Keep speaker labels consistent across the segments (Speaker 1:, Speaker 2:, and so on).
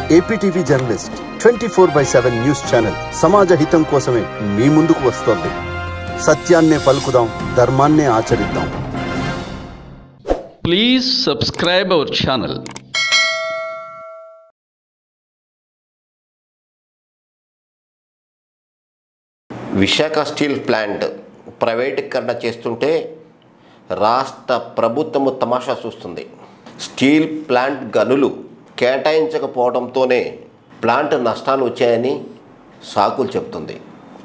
Speaker 1: APTV journalist twenty four by seven news channel సమాజ హితం కోసమే మీ ముందుకు వస్తోంది సత్యాన్నే పలుకుదాం ధర్మాన్నే ఆచరిద్దాం
Speaker 2: Please subscribe our channel.
Speaker 3: Visakha steel plant ప్రైవేటీకరణ చేస్తుంటే రాష్ట్ర ప్రభుత్వము తమాషా చూస్తుంది స్టీల్ ప్లాంట్ గనులు కేటాయించకపోవడంతోనే ప్లాంట్ నష్టాలు వచ్చాయని సాకులు చెప్తుంది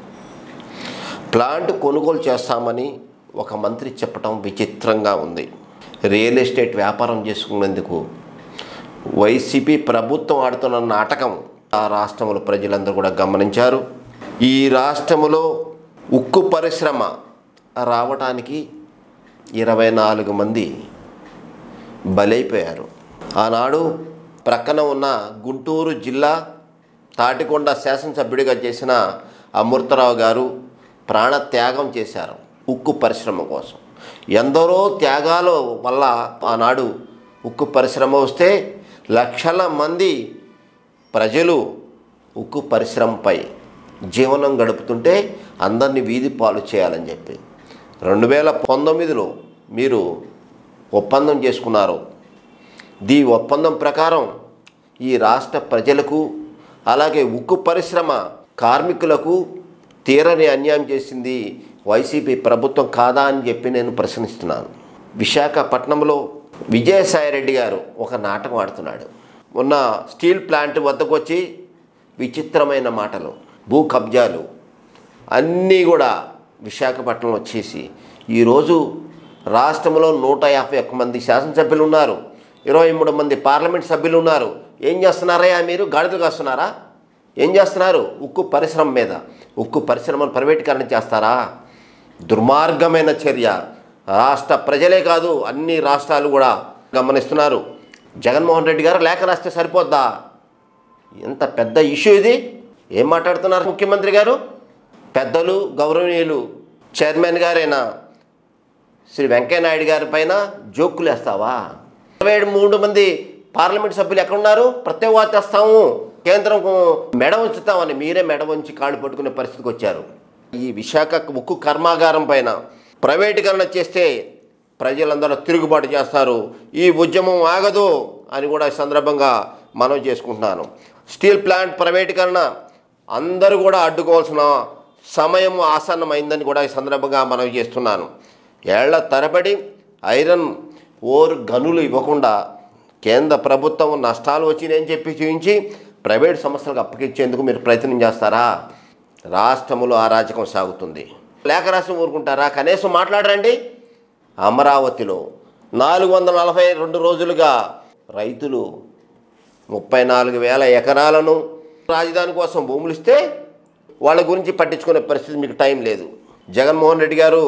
Speaker 3: ప్లాంట్ కొనుగోలు చేస్తామని ఒక మంత్రి చెప్పడం విచిత్రంగా ఉంది రియల్ ఎస్టేట్ వ్యాపారం చేసుకునేందుకు వైసీపీ ప్రభుత్వం ఆడుతున్న నాటకం ఆ రాష్ట్రంలో ప్రజలందరూ కూడా గమనించారు ఈ రాష్ట్రములో ఉక్కు పరిశ్రమ రావటానికి ఇరవై నాలుగు మంది బలైపోయారు ఆనాడు ప్రక్కన ఉన్న గుంటూరు జిల్లా తాటికొండ శాసనసభ్యుడిగా చేసిన అమృతరావు గారు ప్రాణ త్యాగం చేశారు ఉక్కు పరిశ్రమ కోసం ఎందరో త్యాగాల వల్ల ఆనాడు ఉక్కు పరిశ్రమ వస్తే లక్షల మంది ప్రజలు ఉక్కు పరిశ్రమపై జీవనం గడుపుతుంటే అందరినీ వీధి పాలు చేయాలని చెప్పి రెండు వేల పంతొమ్మిదిలో మీరు ఒప్పందం చేసుకున్నారు దీ ఒప్పందం ప్రకారం ఈ రాష్ట్ర ప్రజలకు అలాగే ఉక్కు పరిశ్రమ కార్మికులకు తీరని అన్యాయం చేసింది వైసీపీ ప్రభుత్వం కాదా అని చెప్పి నేను ప్రశ్నిస్తున్నాను విశాఖపట్నంలో విజయసాయిరెడ్డి గారు ఒక నాటకం ఆడుతున్నాడు మొన్న స్టీల్ ప్లాంట్ వద్దకు వచ్చి విచిత్రమైన మాటలు భూ కబ్జాలు అన్నీ కూడా విశాఖపట్నం వచ్చేసి ఈరోజు రాష్ట్రంలో నూట యాభై ఒక్క మంది శాసనసభ్యులు ఉన్నారు ఇరవై మూడు మంది పార్లమెంట్ సభ్యులు ఉన్నారు ఏం చేస్తున్నారయ్యా మీరు గాడిదలు కాస్తున్నారా ఏం చేస్తున్నారు ఉక్కు పరిశ్రమ మీద ఉక్కు పరిశ్రమను ప్రైవేటీకరణ చేస్తారా దుర్మార్గమైన చర్య రాష్ట్ర ప్రజలే కాదు అన్ని రాష్ట్రాలు కూడా గమనిస్తున్నారు జగన్మోహన్ రెడ్డి గారు లేఖ రాస్తే సరిపోద్దా ఎంత పెద్ద ఇష్యూ ఇది ఏం మాట్లాడుతున్నారు ముఖ్యమంత్రి గారు పెద్దలు గౌరవనీయులు చైర్మన్ గారైనా శ్రీ వెంకయ్యనాయుడు గారి పైన జోకులు వేస్తావా ఇరవై ఏడు మూడు మంది పార్లమెంట్ సభ్యులు ఎక్కడున్నారు ప్రత్యేక తెస్తాము కేంద్రం మెడ ఉంచుతామని మీరే మెడ ఉంచి కాళ్ళు పట్టుకునే పరిస్థితికి వచ్చారు ఈ విశాఖ ఉక్కు కర్మాగారం పైన ప్రైవేటీకరణ చేస్తే ప్రజలందరూ తిరుగుబాటు చేస్తారు ఈ ఉద్యమం ఆగదు అని కూడా ఈ సందర్భంగా మనం చేసుకుంటున్నాను స్టీల్ ప్లాంట్ ప్రైవేటీకరణ అందరూ కూడా అడ్డుకోవాల్సిన సమయం ఆసన్నమైందని కూడా ఈ సందర్భంగా మనం చేస్తున్నాను ఏళ్ల తరబడి ఐరన్ ఓర్ గనులు ఇవ్వకుండా కేంద్ర ప్రభుత్వం నష్టాలు వచ్చినాయని చెప్పి చూపించి ప్రైవేట్ సంస్థలకు అప్పగించేందుకు మీరు ప్రయత్నం చేస్తారా రాష్ట్రంలో అరాచకం సాగుతుంది లేఖ రాసి ఊరుకుంటారా కనీసం మాట్లాడరండి అమరావతిలో నాలుగు వందల నలభై రెండు రోజులుగా రైతులు ముప్పై నాలుగు వేల ఎకరాలను రాజధాని కోసం భూములు ఇస్తే వాళ్ళ గురించి పట్టించుకునే పరిస్థితి మీకు టైం లేదు జగన్మోహన్ రెడ్డి గారు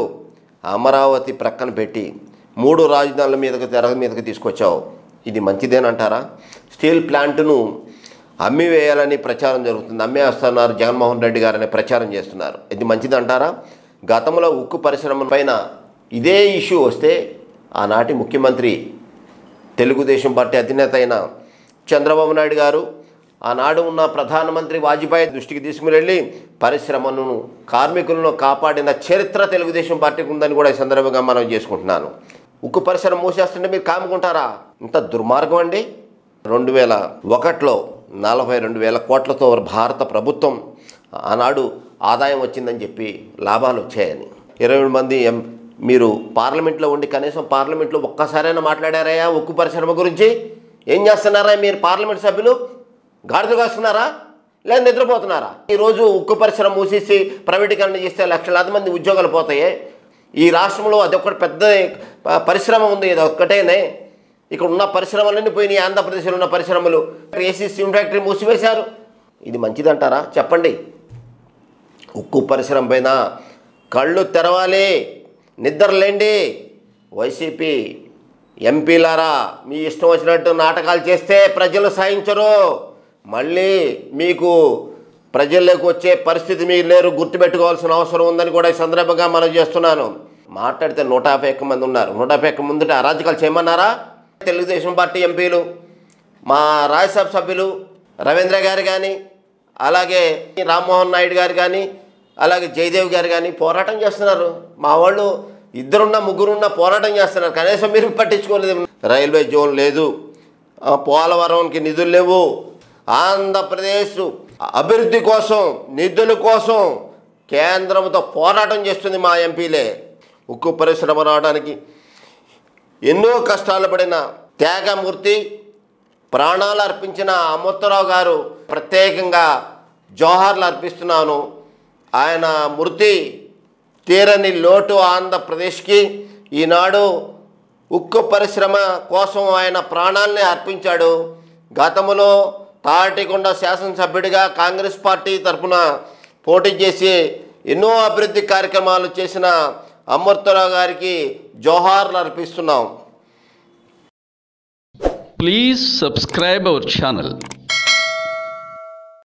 Speaker 3: అమరావతి ప్రక్కన పెట్టి మూడు రాజధానుల మీదకి తెర మీదకి తీసుకొచ్చావు ఇది మంచిదేనంటారా స్టీల్ ప్లాంట్ను అమ్మి వేయాలని ప్రచారం జరుగుతుంది అమ్మేస్తున్నారు జగన్మోహన్ రెడ్డి గారు అనే ప్రచారం చేస్తున్నారు ఇది మంచిదంటారా గతంలో ఉక్కు పరిశ్రమ పైన ఇదే ఇష్యూ వస్తే ఆనాటి ముఖ్యమంత్రి తెలుగుదేశం పార్టీ అధినేత అయిన చంద్రబాబు నాయుడు గారు ఆనాడు ఉన్న ప్రధానమంత్రి వాజ్పేయి దృష్టికి తీసుకుని వెళ్ళి పరిశ్రమను కార్మికులను కాపాడిన చరిత్ర తెలుగుదేశం పార్టీకి ఉందని కూడా ఈ సందర్భంగా మనం చేసుకుంటున్నాను ఉక్కు పరిశ్రమ మూసేస్తుంటే మీరు కాముకుంటారా ఇంత దుర్మార్గం అండి రెండు వేల ఒకటిలో నలభై రెండు వేల కోట్లతో భారత ప్రభుత్వం ఆనాడు ఆదాయం వచ్చిందని చెప్పి లాభాలు వచ్చాయని ఇరవై మంది ఎం మీరు పార్లమెంట్లో ఉండి కనీసం పార్లమెంట్లో ఒక్కసారైనా మాట్లాడారయ్యా ఉక్కు పరిశ్రమ గురించి ఏం చేస్తున్నారా మీరు పార్లమెంట్ సభ్యులు గాడిదలు కాస్తున్నారా లేదా నిద్రపోతున్నారా ఈరోజు ఉక్కు పరిశ్రమ మూసేసి ప్రైవేటీకరణ చేస్తే లక్షలాది మంది ఉద్యోగాలు పోతాయి ఈ రాష్ట్రంలో అదొకటి పెద్ద ప- పరిశ్రమ ఉంది ఇది ఒక్కటేనే ఇక్కడ ఉన్న పరిశ్రమలన్నీ పోయినాయి ఆంధ్రప్రదేశ్లో ఉన్న పరిశ్రమలు ఏసీ సిమ్ ఫ్యాక్టరీ మూసివేశారు ఇది మంచిదంటారా చెప్పండి ఉక్కు పరిశ్రమ పైన కళ్ళు తెరవాలి నిద్రలేండి వైసీపీ ఎంపీలారా మీ ఇష్టం వచ్చినట్టు నాటకాలు చేస్తే ప్రజలు సహించరు మళ్ళీ మీకు ప్రజల్లోకి వచ్చే పరిస్థితి మీరు లేరు గుర్తుపెట్టుకోవాల్సిన అవసరం ఉందని కూడా ఈ సందర్భంగా మనం చేస్తున్నాను మాట్లాడితే నూట యాభై ఒక్క మంది ఉన్నారు నూట యాభై ఒక్క ముందుట అరాజకాలు చేయమన్నారా తెలుగుదేశం పార్టీ ఎంపీలు మా రాజ్యసభ సభ్యులు రవీంద్ర గారు కానీ అలాగే రామ్మోహన్ నాయుడు గారు కానీ అలాగే జయదేవ్ గారు కానీ పోరాటం చేస్తున్నారు మా వాళ్ళు ఇద్దరున్న ముగ్గురున్న పోరాటం చేస్తున్నారు కనీసం మీరు పట్టించుకోలేదు రైల్వే జోన్ లేదు ఆ, పోలవరంకి నిధులు లేవు ఆంధ్రప్రదేశ్ అభివృద్ధి కోసం నిధుల కోసం కేంద్రంతో పోరాటం చేస్తుంది మా ఎంపీలే ఉక్కు పరిశ్రమ రావడానికి ఎన్నో కష్టాలు పడిన త్యాగమూర్తి ప్రాణాలు అర్పించిన అమృతరావు గారు ప్రత్యేకంగా జోహార్లు అర్పిస్తున్నాను ఆయన మృతి తీరని లోటు ఆంధ్రప్రదేశ్కి ఈనాడు ఉక్కు పరిశ్రమ కోసం ఆయన ప్రాణాల్ని అర్పించాడు గతంలో తాటికొండ శాసనసభ్యుడిగా కాంగ్రెస్ పార్టీ తరఫున పోటీ చేసి ఎన్నో అభివృద్ధి కార్యక్రమాలు చేసిన అమృతరావు గారికి జోహార్లు అర్పిస్తున్నాం
Speaker 2: Please subscribe our channel